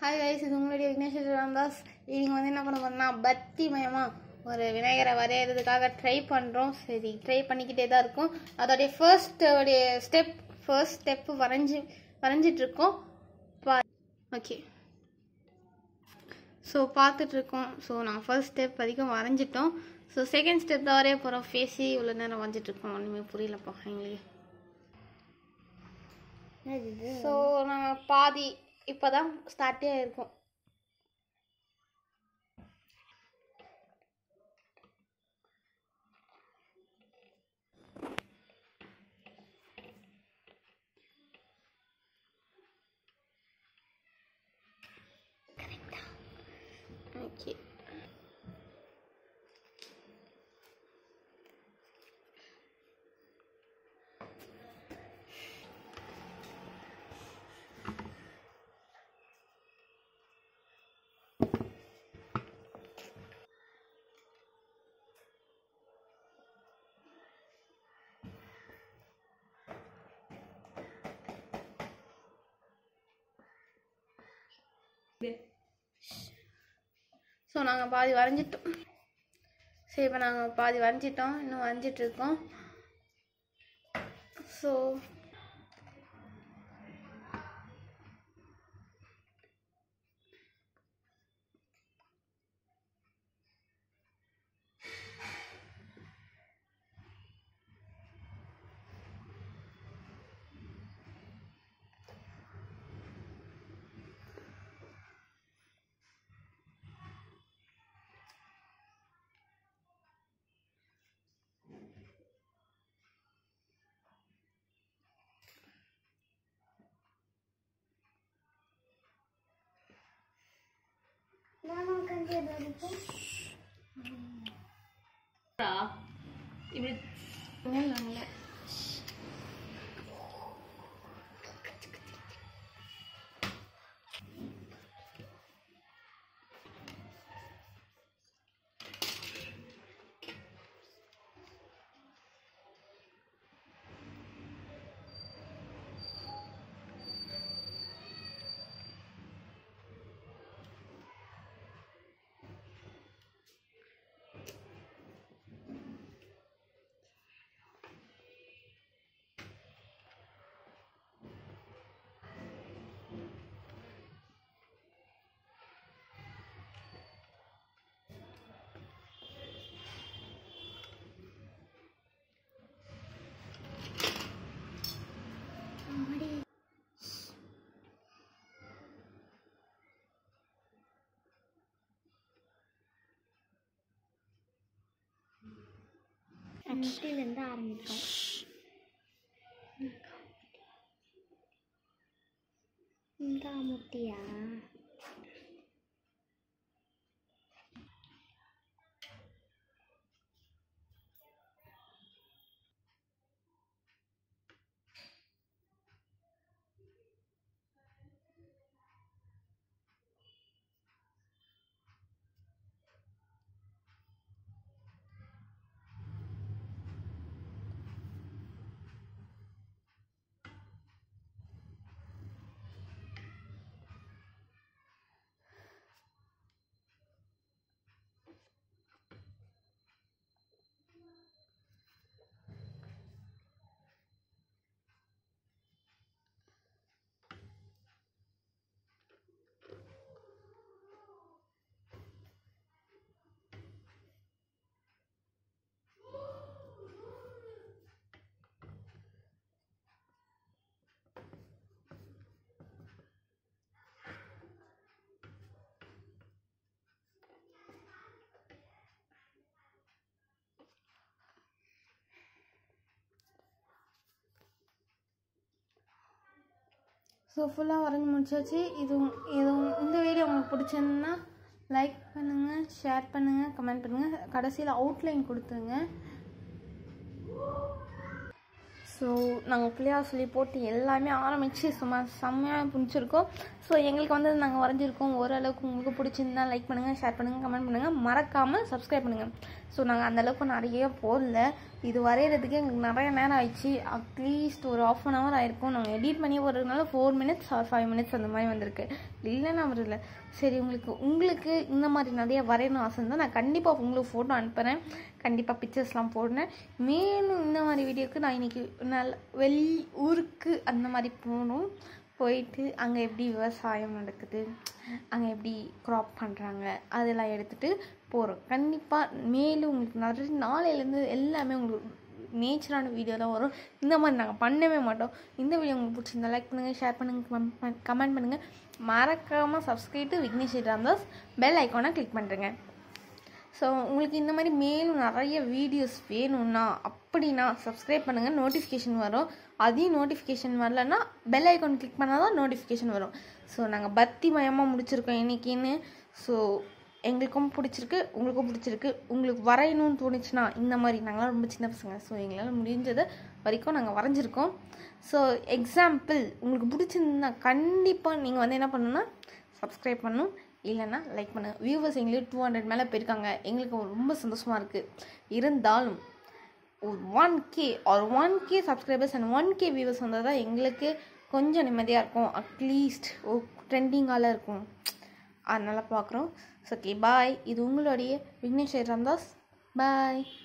hi guys இது உங்களுடைய விக்னேஷ் ராம்தாஸ் இவங்க வந்து என்ன பண்ண போறோம்னா பக்தி மயமா ஒரு விநாயகரை வரைகிறதுக்காக ட்ரை பண்ணுறோம் சரி ட்ரை பண்ணிக்கிட்டே தான் இருக்கோம் அதோடைய ஃபர்ஸ்ட் உடைய ஸ்டெப் ஃபர்ஸ்ட் ஸ்டெப் வரைஞ்சி வரைஞ்சிட்டு இருக்கோம் பா ஓகே ஸோ பார்த்துட்ருக்கோம் ஸோ நாங்கள் ஃபர்ஸ்ட் ஸ்டெப் வரைக்கும் வரைஞ்சிட்டோம் ஸோ செகண்ட் ஸ்டெப் தான் வரைய போகிறோம் ஃபேஸி இவ்வளோ நேரம் வரைஞ்சிட்ருக்கோம் ஒன்றுமே புரியலப்பா எங்களுக்கு ஸோ நாங்கள் பாதி இப்போ தான் ஸ்டார்ட்டே ஆயிருக்கோம் ஓகே ஸோ நாங்கள் பாதி வரைஞ்சிட்டோம் சரி இப்போ நாங்கள் பாதி வரைஞ்சிட்டோம் இன்னும் வரைஞ்சிட்டு இருக்கோம் ஸோ இப்படி இல்லை இல்லை முட்டிலேருந்து ஆரம்பிக்கும் இந்த முட்டியா ஸோ ஃபுல்லாக வரைஞ்சி முடிச்சாச்சு இது இது இந்த வீடியோ உங்களுக்கு பிடிச்சிருந்தா லைக் பண்ணுங்கள் ஷேர் பண்ணுங்கள் கமெண்ட் பண்ணுங்கள் கடைசியில் அவுட்லைன் கொடுத்துருங்க ஸோ நாங்கள் பிள்ளையார் சொல்லி போட்டு எல்லாமே ஆரம்பித்து சும்மா செம்மையாக பிடிச்சிருக்கோம் ஸோ எங்களுக்கு வந்து நாங்கள் வரைஞ்சிருக்கோம் ஓரளவுக்கு உங்களுக்கு பிடிச்சிருந்தா லைக் பண்ணுங்கள் ஷேர் பண்ணுங்கள் கமெண்ட் பண்ணுங்கள் மறக்காமல் சப்ஸ்கிரைப் பண்ணுங்கள் ஸோ நாங்கள் அந்தளவுக்கு நிறைய போடல இது வரைகிறதுக்கு எங்களுக்கு நிறைய நேரம் ஆயிடுச்சு அட்லீஸ்ட் ஒரு ஆஃப் அன் ஹவர் ஆயிருக்கும் நாங்கள் எடிட் பண்ணி போடுறதுனால four minutes or five minutes அந்த மாதிரி வந்திருக்கு இல்லைன்னா வரல சரி உங்களுக்கு உங்களுக்கு இந்த மாதிரி நிறைய வரையணும் ஆசை இருந்தால் நான் கண்டிப்பாக உங்களுக்கு ஃபோட்டோ அனுப்புகிறேன் கண்டிப்பாக பிக்சர்ஸ்லாம் போடுறேன் மேலும் இந்த மாதிரி வீடியோக்கு நான் இன்னைக்கு நல்ல வெளி ஊருக்கு அந்த மாதிரி போகணும் போயிட்டு அங்கே எப்படி விவசாயம் நடக்குது அங்கே எப்படி க்ராப் பண்ணுறாங்க அதெல்லாம் எடுத்துகிட்டு போகிறோம் கண்டிப்பாக மேலும் உங்களுக்கு நிறைய நாளையிலேருந்து எல்லாமே உங்களுக்கு நேச்சரான வீடியோ தான் வரும் இந்த மாதிரி நாங்கள் பண்ணவே மாட்டோம் இந்த வீடியோ உங்களுக்கு பிடிச்சிருந்தா லைக் பண்ணுங்கள் ஷேர் பண்ணுங்கள் கமெண்ட் பண்ணுங்கள் மறக்காமல் subscribe to Vignesh Ramdas bell ஐக்கானை கிளிக் பண்ணுறேங்க ஸோ உங்களுக்கு இந்த மாதிரி மேலும் நிறைய வீடியோஸ் வேணும்னா அப்படின்னா சப்ஸ்கிரைப் பண்ணுங்கள் நோட்டிஃபிகேஷன் வரும் அதையும் நோட்டிஃபிகேஷன் வரலன்னா பெல் ஐக்கான் கிளிக் பண்ணால் தான் நோட்டிஃபிகேஷன் வரும் ஸோ நாங்கள் பக்தி மயமாக முடிச்சிருக்கோம் இன்னைக்குன்னு ஸோ எங்களுக்கும் பிடிச்சிருக்கு உங்களுக்கும் பிடிச்சிருக்கு உங்களுக்கு வரையணும்னு தோணுச்சுன்னா இந்த மாதிரி நாங்களாம் ரொம்ப சின்ன பசங்க ஸோ எங்களால் முடிஞ்சது வரைக்கும் நாங்கள் வரைஞ்சிருக்கோம் ஸோ எக்ஸாம்பிள் உங்களுக்கு பிடிச்சிருந்தா கண்டிப்பாக நீங்கள் வந்து என்ன பண்ணணும்னா சப்ஸ்கிரைப் பண்ணணும் இல்லைன்னா லைக் பண்ணுங்கள் வியூவர்ஸ் எங்களுக்கு டூ ஹண்ட்ரட் மேலே போயிருக்காங்க எங்களுக்கு ரொம்ப சந்தோஷமாக இருக்குது இருந்தாலும் ஒரு ஒன் கே ஒரு one K subscribers and one K viewers வந்தால் தான் எங்களுக்கு கொஞ்சம் நிம்மதியாக இருக்கும் அட்லீஸ்ட் ஓ ட்ரெண்டிங்கால இருக்கும் அதனால் பார்க்குறோம் ஸோ ஓகே பாய் இது உங்களுடைய விக்னேஷ் ராம்தாஸ் பாய்